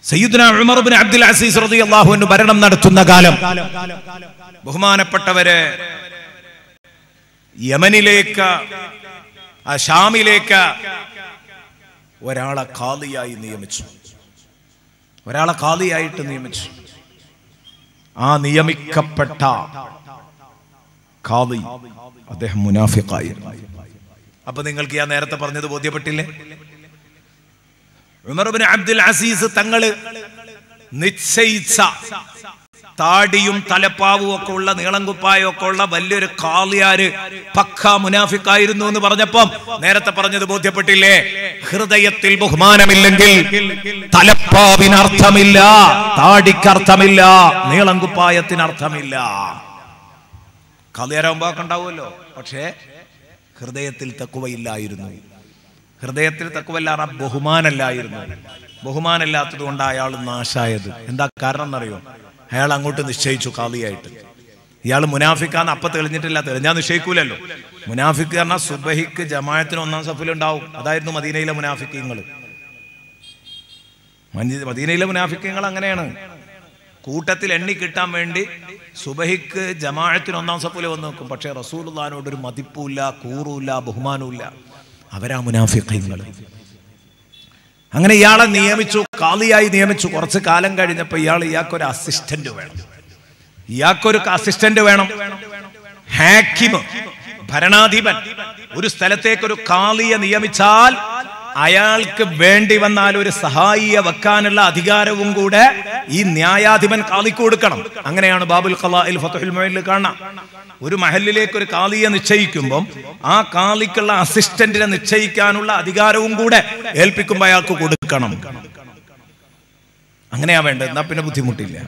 സയ്യിദ്ന Umar bin Abdul Aziz റളിയല്ലാഹു അൻഹു ഭരണം നടത്തുന്ന കാലം ബഹുമാനപ്പെട്ടവരെ യമനിലേക്ക് ആ ഷാമിലേക്ക് ഒരാളെ ഖാദിയായി നിയമിച്ചു ഒരാളെ ഖാദിയായിട്ട് നിയമിച്ചു ആ നിയമിക്കപ്പെട്ട ഖാദി അദ്ദേഹം മുനാഫിഖായിരുന്നു അപ്പൊ നിങ്ങൾക്ക് ഞാൻ നേരത്തെ പറഞ്ഞത് ബോധ്യപ്പെട്ടില്ലേ ഉമർ ബിൻ അബ്ദുൽ അസീസ് തങ്ങള് നിശ്ചയിച്ച താടിയും തലപ്പാവും ഒക്കെ ഉള്ള നീളം കുപ്പായും ഒക്കെ ഉള്ള വലിയൊരു കാളിയാര് പക്ക മുനാഫിക്കായിരുന്നു എന്ന് പറഞ്ഞപ്പം നേരത്തെ പറഞ്ഞത് ബോധ്യപ്പെട്ടില്ലേ ഹൃദയത്തിൽ ബഹുമാനമില്ലെങ്കിൽ തലപ്പാവിന് അർത്ഥമില്ല താടിക്ക് അർത്ഥമില്ല നീളം കുപ്പായത്തിന് അർത്ഥമില്ല കാളിയാരാകുമ്പോ ഒക്കെ ഉണ്ടാവുമല്ലോ പക്ഷേ ഹൃദയത്തിൽ തക്കുവയില്ലായിരുന്നു ഹൃദയത്തിൽ തക്കുവല്ലാറ ബഹുമാനല്ലായിരുന്നു ബഹുമാനമില്ലാത്തത് കൊണ്ട് അയാൾ നാശായത് എന്താ കാരണം എന്നറിയോ അയാൾ അങ്ങോട്ട് നിശ്ചയിച്ചു കാളിയായിട്ട് ഇയാൾ മുനാഫിക്കാന്ന് അപ്പൊ തെളിഞ്ഞിട്ടില്ല തെളിഞ്ഞാൽ നിശ്ചയിക്കൂലല്ലോ മുനാഫിക്ക് പറഞ്ഞാൽ സുബഹിക്ക് ജമായത്തിന് ഒന്നാം സഫിലുണ്ടാവും അതായിരുന്നു മദീനയിലെ മുനാഫിക്കങ്ങൾ മദീനയിലെ മുനാഫിക്കങ്ങൾ അങ്ങനെയാണ് കൂട്ടത്തിൽ എണ്ണി കിട്ടാൻ വേണ്ടി സുബഹിക്ക് ജമാഅത്തിന് ഒന്നാം സഫില് വന്ന് നോക്കും പക്ഷേ റസൂലുള്ളാനോട് ഒരു മതിപ്പുമില്ല കൂറുമില്ല ബഹുമാനമില്ല അവരാ മുനാഫിക്കങ്ങൾ അങ്ങനെ ഇയാളെ നിയമിച്ചു കാളിയായി നിയമിച്ചു കുറച്ച് കാലം കഴിഞ്ഞപ്പോൾ ഇയാൾ ഇയാൾക്കൊരു അസിസ്റ്റന്റ് വേണം ഇയാൾക്കൊരു അസിസ്റ്റന്റ് വേണം ഹാക്കിമ് ഭരണാധിപൻ ഒരു സ്ഥലത്തേക്ക് ഒരു കാളിയെ നിയമിച്ചാൽ അയാൾക്ക് വേണ്ടി വന്നാൽ ഒരു സഹായിയെ വെക്കാനുള്ള അധികാരവും കൂടെ ഈ ന്യായാധിപൻ കാളിക്ക് കൊടുക്കണം അങ്ങനെയാണ് ബാബുൽ ഖലാഇൽ ഫത്തുൽ മുഈനിൽ കാണാം ഒരു മഹലിലേക്ക് ഒരു കാളിയെ നിശ്ചയിക്കുമ്പം ആ കാളിക്കുള്ള അസിസ്റ്റന്റിനെ നിശ്ചയിക്കാനുള്ള അധികാരവും കൂടെ ഏൽപ്പിക്കുമ്പോൾ അയാൾക്ക് കൊടുക്കണം അങ്ങനെയാ വേണ്ടത് എന്നാ പിന്നെ ബുദ്ധിമുട്ടില്ല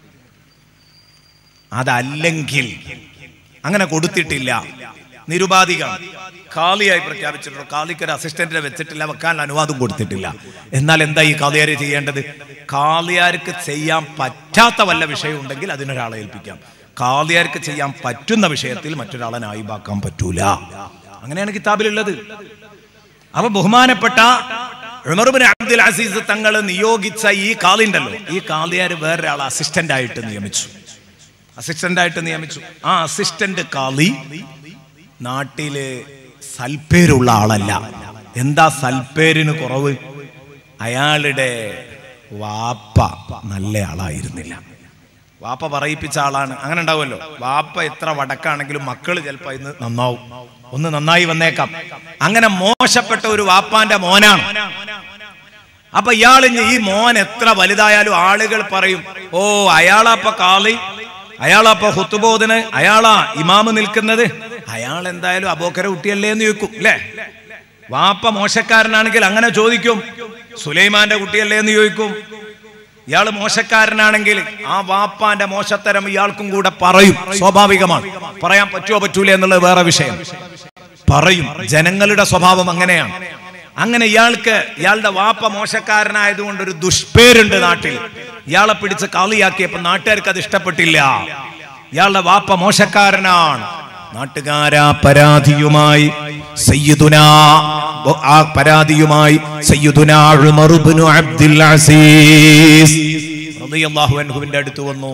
അതല്ലെങ്കിൽ അങ്ങനെ കൊടുത്തിട്ടില്ല നിരുപാധികം കാളിയായി പ്രഖ്യാപിച്ചിട്ടുള്ളൂ കാളിക്ക് ഒരു അസിസ്റ്റന്റിനെ വെച്ചിട്ടില്ല വെക്കാൻ അനുവാദം കൊടുത്തിട്ടില്ല എന്നാൽ എന്താ ഈ കാളിയാര് ചെയ്യേണ്ടത് കാളിയാർക്ക് ചെയ്യാൻ പറ്റാത്ത വല്ല വിഷയം ഉണ്ടെങ്കിൽ അതിനൊരാളെ ഏൽപ്പിക്കാം കാളിയാർക്ക് ചെയ്യാൻ പറ്റുന്ന വിഷയത്തിൽ മറ്റൊരാളെ നായിബാക്കാൻ പറ്റൂല അങ്ങനെയാണ് കിതാബിലുള്ളത് അപ്പൊ ബഹുമാനപ്പെട്ട ഉമർബിൻ അബ്ദുൽ അസീസ് തങ്ങൾ നിയോഗിച്ച ഈ കാളിണ്ടല്ലോ ഈ കാളിയാർ വേറൊരാളെ അസിസ്റ്റന്റ് ആയിട്ട് നിയമിച്ചു അസിസ്റ്റന്റ് ആയിട്ട് നിയമിച്ചു ആ അസിസ്റ്റന്റ് കാളി നാട്ടില് സൽപ്പേരുള്ള ആളല്ല എന്താ സൽപ്പേരിന് കുറവ് അയാളുടെ വാപ്പ നല്ല ആളായിരുന്നില്ല വാപ്പ പറയിപ്പിച്ച ആളാണ് അങ്ങനെ ഉണ്ടാവുമല്ലോ വാപ്പ എത്ര വടക്കാണെങ്കിലും മക്കൾ ചിലപ്പോ ഇന്ന് നന്നാവും ഒന്ന് നന്നായി വന്നേക്കാം അങ്ങനെ മോശപ്പെട്ട ഒരു വാപ്പാന്റെ മോനാണ് അപ്പൊ ഇയാൾ ഈ മോൻ എത്ര വലുതായാലും ആളുകൾ പറയും ഓ അയാളാപ്പ കാളി അയാളാപ്പ ഹുത്തുബോധന് അയാളാ ഇമാമ് നിൽക്കുന്നത് അയാൾ എന്തായാലും അബോക്കര കുട്ടിയല്ലേ എന്ന് ചോദിക്കും അല്ലേ വാപ്പ മോശക്കാരനാണെങ്കിൽ അങ്ങനെ ചോദിക്കും സുലൈമാന്റെ കുട്ടിയല്ലേ എന്ന് ചോദിക്കും ഇയാൾ മോശക്കാരനാണെങ്കിൽ ആ വാപ്പാന്റെ മോശത്തരം ഇയാൾക്കും കൂടെ പറയും സ്വാഭാവികമാണ് പറയാൻ പറ്റുമോ പറ്റൂല എന്നുള്ളത് വേറെ വിഷയം പറയും ജനങ്ങളുടെ സ്വഭാവം അങ്ങനെയാണ് അങ്ങനെ ഇയാൾക്ക് ഇയാളുടെ വാപ്പ മോശക്കാരനായതുകൊണ്ട് ഒരു ദുഷ്പേരുണ്ട് നാട്ടിൽ ഇയാളെ പിടിച്ച് കാളിയാക്കിയപ്പോ നാട്ടുകാർക്ക് അത് ഇഷ്ടപ്പെട്ടില്ല ഇയാളുടെ വാപ്പ മോശക്കാരനാണ് നാട്ടുകാരാ പരാതിയുമായി സയ്യിദുനാ ആ പരാതിയുമായി സയ്യിദുനാ ഉമർ ഇബ്നു അബ്ദുൽ അസീസ് റളിയല്ലാഹു അൻഹുവിന്റെ അടുത്ത് വന്നു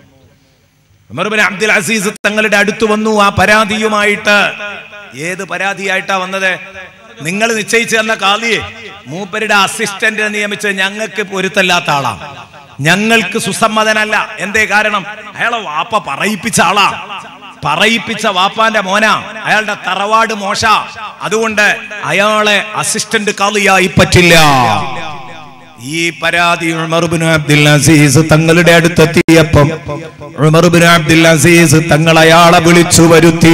ഉമർ ഇബ്നു അബ്ദുൽ അസീസ് തങ്ങളുടെ അടുത്ത് വന്നു ആ പരാതിയുമായിട്ട് ഏത് പരാതിയായിട്ടാ വന്നത് നിങ്ങൾ നിശ്ചയിച്ചു തന്ന കാളിയെ മൂപ്പരുടെ അസിസ്റ്റന്റിനെ നിയമിച്ച് ഞങ്ങൾക്ക് പൊരുത്തല്ലാത്ത ആളാ ഞങ്ങൾക്ക് സുസമ്മതനല്ല എന്തേ കാരണം അയാളെ വാപ്പ പറയിപ്പിച്ച ആളാ പറയിപ്പിച്ച വാപ്പാന്റെ മോന അയാളുടെ തറവാട് മോശ അതുകൊണ്ട് അയാളെ അസിസ്റ്റന്റ് കാളിയായി പറ്റില്ല ഈ പരാതി ഉമർബിൻ അബ്ദുൽ അസീസ് തങ്ങളുടെ അടുത്തെത്തിയപ്പം ഉമർബിൻ അബ്ദുൽ അസീസ് തങ്ങൾ അയാളെ വിളിച്ചു വരുത്തി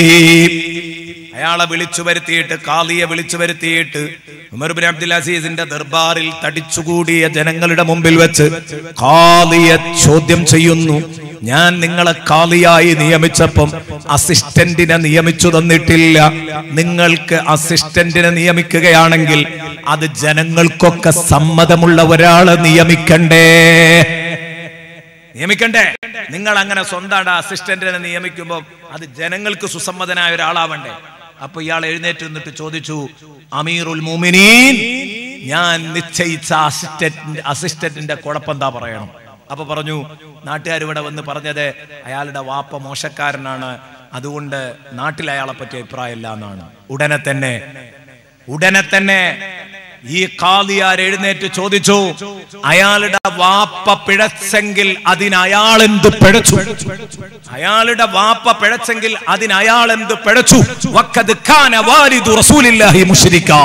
അയാളെ വിളിച്ചു വരുത്തിയിട്ട് കാളിയെ വിളിച്ചു വരുത്തിയിട്ട് ഉമർബിൻ അബ്ദുൽ അസീസിന്റെ ദർബാറിൽ തടിച്ചുകൂടിയ ജനങ്ങളുടെ മുമ്പിൽ വെച്ച് കാളിയെ ചോദ്യം ചെയ്യുന്നു ഞാൻ നിങ്ങളെ കാളിയായി നിയമിച്ചപ്പം അസിസ്റ്റന്റിനെ നിയമിച്ചു തന്നിട്ടില്ല നിങ്ങൾക്ക് അസിസ്റ്റന്റിനെ നിയമിക്കുകയാണെങ്കിൽ അത് ജനങ്ങൾക്കൊക്കെ സമ്മതമുള്ള ഒരാളെ നിയമിക്കണ്ടേ നിയമിക്കണ്ടേ നിങ്ങൾ അങ്ങനെ സ്വന്തം അസിസ്റ്റന്റിനെ നിയമിക്കുമ്പോൾ അത് ജനങ്ങൾക്ക് സുസമ്മതനായ ഒരാളാവണ്ടേ അപ്പൊ ഇയാൾ എഴുന്നേറ്റ് നിന്നിട്ട് ചോദിച്ചു അമീറുൽ മുമിനീൻ ഞാൻ നിശ്ചയിച്ച അസിസ്റ്റന്റ് അസിസ്റ്റന്റിന്റെ കുഴപ്പം എന്താ പറയണം അപ്പൊ പറഞ്ഞു നാട്ടുകാർ ഇവിടെ വന്ന് പറഞ്ഞത് അയാളുടെ വാപ്പ മോശക്കാരനാണ് അതുകൊണ്ട് നാട്ടിൽ അയാളെ പറ്റിയ അഭിപ്രായമില്ല എന്നാണ് ഉടനെ തന്നെ ഉടനെ തന്നെ ഈ കാളിയാർ എഴുന്നേറ്റ് ചോദിച്ചു അയാളുടെ വാപ്പ പിഴച്ചെങ്കിൽ അതിന് അയാൾ എന്ത് പിഴച്ചു അയാളുടെ വാപ്പ പിഴച്ചെങ്കിൽ അതിന് അയാൾ എന്ത് പിഴച്ചു വക്കത് ഖാന വാലിദു റസൂലില്ലാഹി മുശ്രിക്കാ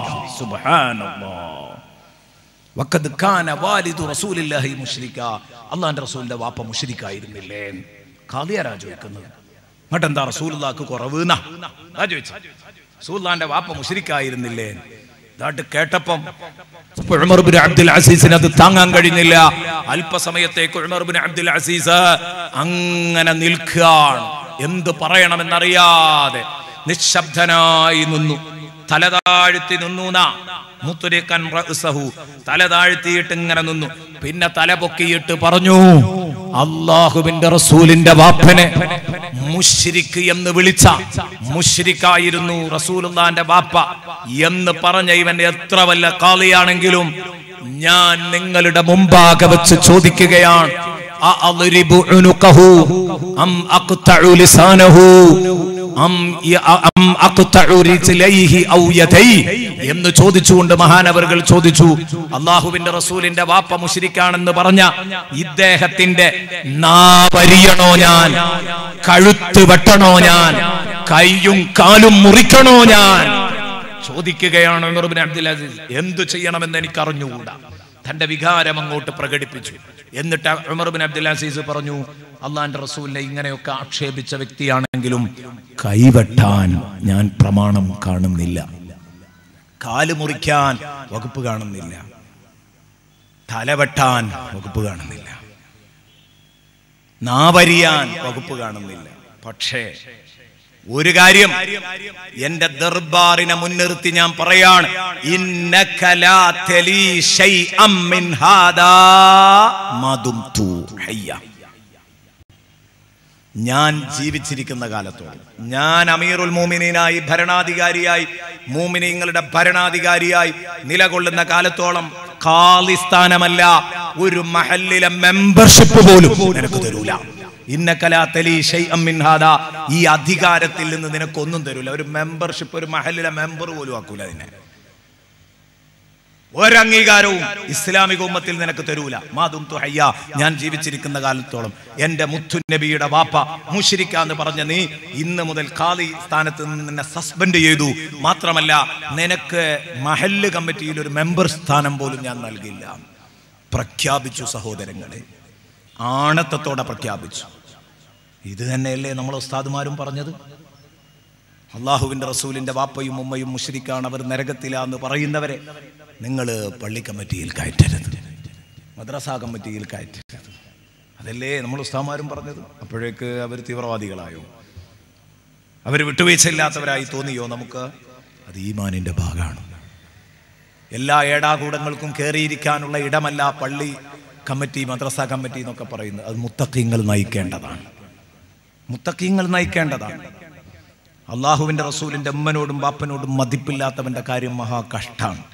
സുബ്ഹാനല്ലാഹ് വക്കത് ഖാന വാലിദു റസൂലില്ലാഹി മുശ്രിക്കാ അള്ളാന്റെ റസൂലിന്റെ വാപ്പ മുശ്രിക്കായിരുന്നില്ലേ കാളിയാരാ ചോദിക്കുന്നത് എന്നിട്ട് എന്താ റസൂലുള്ളാക്ക് കുറവ് എന്നാ അതാ ചോദിച്ചത് റസൂലുള്ളാന്റെ വാപ്പ മുശ്രിക്കായിരുന്നില്ലേ ഇതായിട്ട് കേട്ടപ്പം ഉമർ ബിൻ അബ്ദുൽ അസീസിന് അത് താങ്ങാൻ കഴിഞ്ഞില്ല അല്പസമയത്തേക്ക് ഉമർ ബിൻ അബ്ദുൽ അസീസ് അങ്ങനെ നിൽക്കുകയാണ് എന്ത് പറയണമെന്നറിയാതെ നിശബ്ദനായി നിന്നു തല താഴ്ത്തി നിന്നു മുത്തുരിക്കൻ റഅ്സഹു തല താഴ്ത്തിയിട്ട് ഇങ്ങനെ നിന്നു പിന്നെ തല പൊക്കിയിട്ട് പറഞ്ഞു അള്ളാഹുവിന്റെ റസൂലിന്റെ വാപ്പനെ മുശ്രിക്ക് എന്ന് വിളിച്ച മുശ്രിക്കായിരുന്നു റസൂലുള്ളാന്റെ വാപ്പ എന്ന് പറഞ്ഞ ഇവൻ എത്ര വല്ല കാളിയാണെങ്കിലും ഞാൻ നിങ്ങളുടെ മുമ്പാകെ വെച്ച് ചോദിക്കുകയാണ് അഅദ്രിബു ഉനുഖഹു അം അഖ്തഉ ലിസാനഹു അം യ- അം അഖ്തഉ റിജ്ലൈഹി ഔ യദൈ എന്ന് ചോദിച്ചുകൊണ്ട് മഹാനവറുകൾ ചോദിച്ചു അള്ളാഹുവിന്റെ റസൂലിന്റെ വാപ്പ മുശ്രിക്കാണെന്ന് പറഞ്ഞ ഇദ്ദേഹത്തിന്റെ നാവരിയണോ ഞാൻ കഴുത്ത് വെട്ടണോ ഞാൻ കൈയും കാലും മുറിക്കണോ ഞാൻ ചോദിക്കുകയാണ് ഉമർ ബിൻ അബ്ദുൽ അസീസ് എന്തു ചെയ്യണമെന്ന് എനിക്ക് അറിഞ്ഞുകൂടാ തന്റെ വികാരം അങ്ങോട്ട് പ്രകടിപ്പിച്ചു എന്നിട്ട് ഉമർ ബിൻ അബ്ദുൽ അസീസ് പറഞ്ഞു അള്ളാന്റെ റസൂലിനെ ഇങ്ങനെയൊക്കെ ആക്ഷേപിച്ച വ്യക്തിയാണെങ്കിലും കൈവെട്ടാൻ ഞാൻ പ്രമാണം കാണുന്നില്ല കാല് മുറിക്കാൻ വകുപ്പ് കാണുന്നില്ല തലവെട്ടാൻ വകുപ്പ് കാണുന്നില്ല നാവരിയാൻ വകുപ്പ് കാണുന്നില്ല പക്ഷേ ഒരു കാര്യം എന്റെ ദർബാറിനെ മുൻനിർത്തി ഞാൻ പറയാണ് ഇന്നക ലാ തലീ ശൈഅം മിൻ ഹാദാ മദുംതു ഹയ്യ ഞാൻ ജീവിച്ചിരിക്കുന്ന കാലത്തോളം ഞാൻ അമീറുൽ മോമിനായി ഭരണാധികാരിയായി മോമിനിങ്ങളുടെ ഭരണാധികാരിയായി നിലകൊള്ളുന്ന കാലത്തോളം ഖാലിസ്ഥാനമല്ല ഒരു മഹല്ലിലെ മെമ്പർഷിപ്പ് പോലും നിനക്ക് തരൂല ഇന്നക്കലാ തലീ ശൈഅം മിൻ ഹാദാ ഈ അധികാരത്തിൽ നിന്ന് നിനക്കൊന്നും തരൂല ഒരു മെമ്പർഷിപ്പ് ഒരു മഹല്ലിലെ മെമ്പർ പോലും ആക്കൂല അതിനെ ഒരംഗീകാരവും ഇസ്ലാമിക ഉമ്മത്തിൽ നിനക്ക് തരൂല മാതും തുഹയ്യ ഞാൻ ജീവിച്ചിരിക്കുന്ന കാലത്തോളം എന്റെ മുത്തു നബിയുടെ വാപ്പ മുഷിരിക്ക എന്ന് പറഞ്ഞ നീ ഇന്ന് മുതൽ ഖാദി സ്ഥാനത്ത് നിന്ന് നിന്നെ സസ്പെൻഡ് ചെയ്തു മാത്രമല്ല നിനക്ക് മഹല്ല് കമ്മിറ്റിയിൽ ഒരു മെമ്പർ സ്ഥാനം പോലും ഞാൻ നൽകില്ല പ്രഖ്യാപിച്ചു സഹോദരങ്ങളെ ആണത്തത്തോടെ പ്രഖ്യാപിച്ചു ഇത് തന്നെയല്ലേ നമ്മൾ ഉസ്താദുമാരും പറഞ്ഞത് അള്ളാഹുവിന്റെ റസൂലിന്റെ വാപ്പയും ഉമ്മയും മുഷരിക്കാണ് അവർ നരകത്തിലാന്ന് പറയുന്നവരെ നിങ്ങൾ പള്ളി കമ്മിറ്റിയിൽ കയറ്റരുത് മദ്രസ കമ്മിറ്റിയിൽ കയറ്റരുത് അതല്ലേ നമ്മൾ ഉസ്താമാരും പറഞ്ഞത് അപ്പോഴേക്ക് അവർ തീവ്രവാദികളായോ അവർ വിട്ടുവീഴ്ചയില്ലാത്തവരായി തോന്നിയോ നമുക്ക് അത് ഈമാനിന്റെ ഭാഗമാണ് എല്ലാ ഏടാകൂടങ്ങൾക്കും കയറിയിരിക്കാനുള്ള ഇടമല്ല പള്ളി കമ്മിറ്റി മദ്രസ കമ്മിറ്റി എന്നൊക്കെ പറയുന്നത് അത് മുത്തക്കിങ്ങൾ നയിക്കേണ്ടതാണ് മുത്തക്കിങ്ങൾ നയിക്കേണ്ടതാണ് അള്ളാഹുവിന്റെ റസൂലിന്റെ ഉമ്മനോടും ബാപ്പനോടും മതിപ്പില്ലാത്തവന്റെ കാര്യം മഹാകഷ്ടാണ്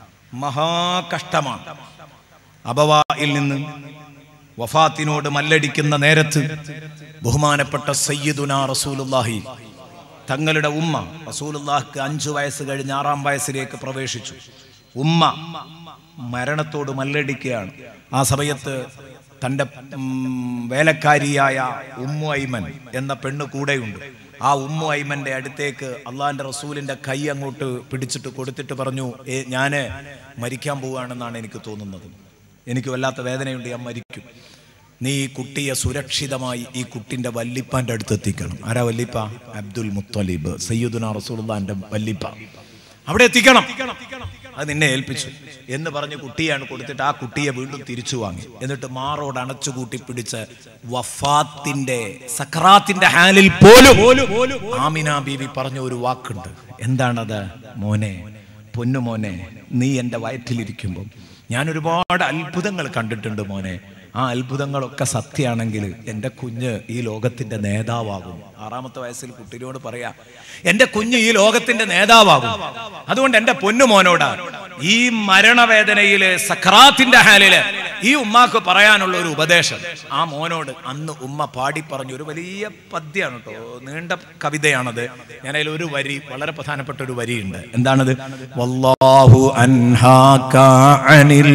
മഹാകഷ്ടമാണ് അബവായിൽ നിന്ന് വഫാത്തിനോട് മല്ലടിക്കുന്ന നേരത്ത് ബഹുമാനപ്പെട്ട സയ്യിദുന റസൂലുല്ലാഹി തങ്ങളുടെ ഉമ്മ റസൂലുല്ലാഹിക്ക് അഞ്ചു വയസ്സ് കഴിഞ്ഞ് ആറാം വയസ്സിലേക്ക് പ്രവേശിച്ചു ഉമ്മ മരണത്തോട് മല്ലടിക്കുകയാണ് ആ സമയത്ത് തൻ്റെ ഉം, വേലക്കാരിയായ ഉമ്മു ഐമൻ എന്ന പെണ്ണ് കൂടെയുണ്ട് ആ ഉമ്മു ഐമന്റെ അടുത്തേക്ക് അള്ളാഹിന്റെ റസൂലിന്റെ കൈ അങ്ങോട്ട് പിടിച്ചിട്ട് കൊടുത്തിട്ട് പറഞ്ഞു ഏ ഞാന് മരിക്കാൻ പോവുകയാണെന്നാണ് എനിക്ക് തോന്നുന്നത് എനിക്ക് വല്ലാത്ത വേദനയുണ്ട് ഞാൻ മരിക്കും നീ ഈ കുട്ടിയെ സുരക്ഷിതമായി ഈ കുട്ടിന്റെ വല്ലിപ്പാന്റെ അടുത്ത് എത്തിക്കണം ആരാ വല്ലിപ്പ അബ്ദുൽ മുത്തലിബ് സയ്യിദുന റസൂലുള്ളാന്റെ വല്ലിപ്പ അവിടെ എത്തിക്കണം അത് നിന്നെ ഏൽപ്പിച്ചു എന്ന് പറഞ്ഞ് കുട്ടിയാണ് കൊടുത്തിട്ട് ആ കുട്ടിയെ വീണ്ടും തിരിച്ചു വാങ്ങി എന്നിട്ട് മാറോട് അണച്ചു കൂട്ടി പിടിച്ച് വഫാത്തിന്റെ സക്രാത്തിന്റെ ഹാലിൽ പോലും ആമിന ബീവി പറഞ്ഞ ഒരു വാക്കുണ്ട് എന്താണത് മോനെ പൊന്നു മോനെ നീ എൻ്റെ വയറ്റിലിരിക്കുമ്പോൾ ഞാൻ ഒരുപാട് അത്ഭുതങ്ങൾ കണ്ടിട്ടുണ്ട് മോനെ ആ അത്ഭുതങ്ങളൊക്കെ സത്യമാണെങ്കിൽ എൻ്റെ കുഞ്ഞ് ഈ ലോകത്തിന്റെ നേതാവാകും ആറാമത്തെ വയസ്സിൽ കുട്ടിയോട് പറയാ എൻ്റെ കുഞ്ഞ് ഈ ലോകത്തിന്റെ നേതാവാകും അതുകൊണ്ട് എൻ്റെ പൊന്നുമോനോട് ഈ മരണവേദനയില് സക്രാത്തിന്റെ ഹാലില് ഈ ഉമ്മാക്ക് പറയാനുള്ള ഒരു ഉപദേശം ആ മോനോട് അന്ന് ഉമ്മ പാടി പറഞ്ഞു ഒരു വലിയ പദ്യമാണ് കേട്ടോ നീണ്ട കവിതയാണത് ഞാൻ അതിൽ ഒരു വരി വളരെ പ്രധാനപ്പെട്ട ഒരു വരിയുണ്ട് എന്താണത് വല്ലാഹു അൻഹാക അനിൽ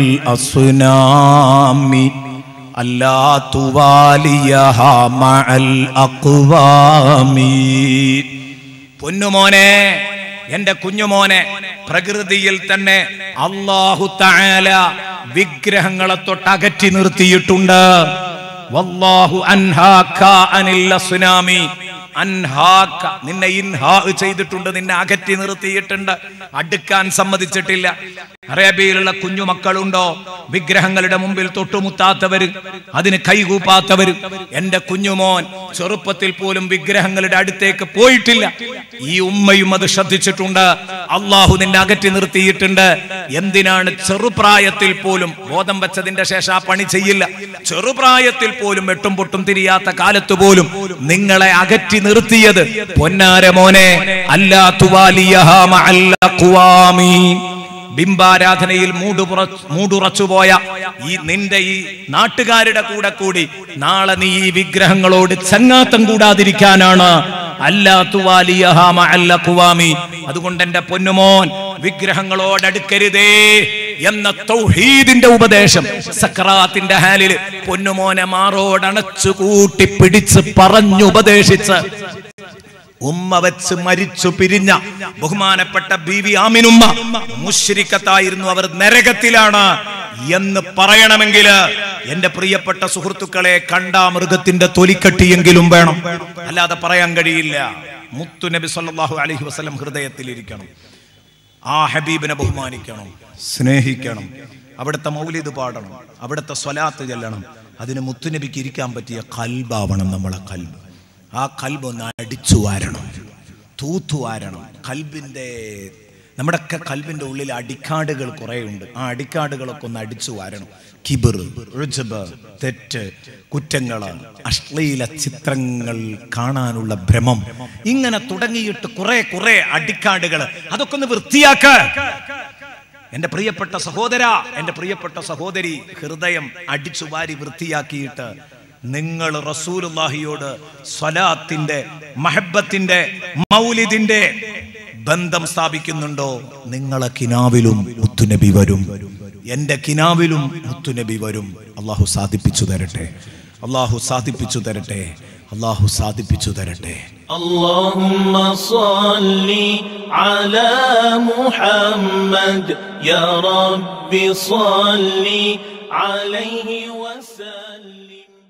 അസ്നാമി അല്ലാ തുവാലിയഹ മഅൽ അഖ്വാമി പൊന്നുമോനെ എന്റെ കുഞ്ഞുമോനെ പ്രകൃതിയിൽ തന്നെ അള്ളാഹു തആല വിഗ്രഹങ്ങളെ തൊട്ട് അകറ്റി നിർത്തിയിട്ടുണ്ട് വല്ലാഹു അൻഹാക അനിൽ അസ്നാമി അൻഹാക്ക നിന്നെ ഇൻഹാ ചെയ്തിട്ടുണ്ട് നിന്നെ അകറ്റി നിർത്തിയിട്ടുണ്ട് അടുക്കാൻ സമ്മതിച്ചിട്ടില്ല അറേബ്യയിലുള്ള കുഞ്ഞുമക്കളുണ്ടോ വിഗ്രഹങ്ങളുടെ മുമ്പിൽ തൊട്ടുമുത്താത്തവര് അതിന് കൈകൂപ്പാത്തവര് എന്റെ കുഞ്ഞുമോൻ ചെറുപ്പത്തിൽ പോലും വിഗ്രഹങ്ങളുടെ അടുത്തേക്ക് പോയിട്ടില്ല ഈ ഉമ്മയും അത് ശ്രദ്ധിച്ചിട്ടുണ്ട് അള്ളാഹു നിന്നെ അകറ്റി നിർത്തിയിട്ടുണ്ട് എന്തിനാണ് ചെറുപ്രായത്തിൽ പോലും ബോധം വെച്ചതിന്റെ ശേഷം ആ പണി ചെയ്യില്ല ചെറുപ്രായത്തിൽ പോലും എട്ടും പൊട്ടും തിരിയാത്ത കാലത്ത് പോലും നിങ്ങളെ അകറ്റി നിർത്തിയത് പൊന്നാര മോനെ അല്ലാ തുവാലിയഹ മഅൽ അഖ്വാമി ബിംബാരാധനയിൽ മൂടുപുറ മൂടുറച്ചുപോയ ഈ നിന്റെ ഈ നാട്ടുകാരുടെ കൂടെ കൂടി നാളെ നീ ഈ വിഗ്രഹങ്ങളോട് ചങ്ങാത്തം കൂടാതിരിക്കാനാണ് അല്ലാത്തുവാലിയഹാമി അതുകൊണ്ട് എന്റെ പൊന്നുമോൻ വിഗ്രഹങ്ങളോട് അടുക്കരുതേ എന്ന തൗഹീദിന്റെ ഉപദേശം സക്രാത്തിന്റെ ഹാലിൽ പൊന്നുമോനെ മാറോടണച്ചു കൂട്ടി പിടിച്ച് പറഞ്ഞുപദേശിച്ച് ഉമ്മ വെച്ച് മരിച്ചു പിരിഞ്ഞ ബഹുമാനപ്പെട്ട ബീവി ആമിനുമ്മ മുശ്രിക്കത്തായിരുന്നു അവർ നരകത്തിലാണ് എന്ന് പറയണമെങ്കിൽ എന്റെ പ്രിയപ്പെട്ട സുഹൃത്തുക്കളെ കണ്ട മൃഗത്തിന്റെ തൊലിക്കട്ടിയെങ്കിലും വേണം അല്ലാതെ പറയാൻ കഴിയില്ല മുത്തു നബി സല്ലല്ലാഹു അലൈഹി വസല്ലം ഹൃദയത്തിൽ ഇരിക്കണം ആ ഹബീബിനെ ബഹുമാനിക്കണം സ്നേഹിക്കണം അവിടുത്തെ മൗലിദ് പാടണം അവിടുത്തെ സ്വലാത്ത് ചെല്ലണം അതിന് മുത്തുനബിക്ക് ഇരിക്കാൻ പറ്റിയ കൽബാവണം നമ്മളെ കൽബ് ആ കൽബ് ഒന്ന് അടിച്ചു വാരണം തൂത്തു വാരണം കൽബിൻ്റെ നമ്മുടെയൊക്കെ കൽബിൻ്റെ ഉള്ളിൽ അടിക്കാടുകൾ കുറേ ഉണ്ട് ആ അടിക്കാടുകളൊക്കെ ഒന്ന് അടിച്ചു വാരണം കിബിർ ഉജ്ബ് തെറ്റ് കുറ്റങ്ങൾ അശ്ലീല ചിത്രങ്ങൾ കാണാനുള്ള ഭ്രമം ഇങ്ങനെ തുടങ്ങിയിട്ട് കുറെ കുറെ അടിക്കാടുകൾ അതൊക്കെ ഒന്ന് വൃത്തിയാക്ക എന്റെ പ്രിയപ്പെട്ട സഹോദര എന്റെ പ്രിയപ്പെട്ട സഹോദരി ഹൃദയം അടിച്ചു വാരി വൃത്തിയാക്കിയിട്ട് നിങ്ങൾ റസൂലുള്ളാഹിയോട് സ്വലാത്തിന്റെ മഹബത്തിന്റെ മൗലിദിന്റെ ബന്ധം സ്ഥാപിക്കുന്നുണ്ടോ നിങ്ങളെ കിനാവിലും മുത്തുനബി വരും എന്റെ കിനാവിലും മുത്തുനബി വരും അള്ളാഹു സാധിപ്പിച്ചു തരട്ടെ അള്ളാഹു സാധിപ്പിച്ചു തരട്ടെ അള്ളാഹു സാധിപ്പിച്ചു തരട്ടെ اللهم صل على محمد يا رب صل عليه وسلم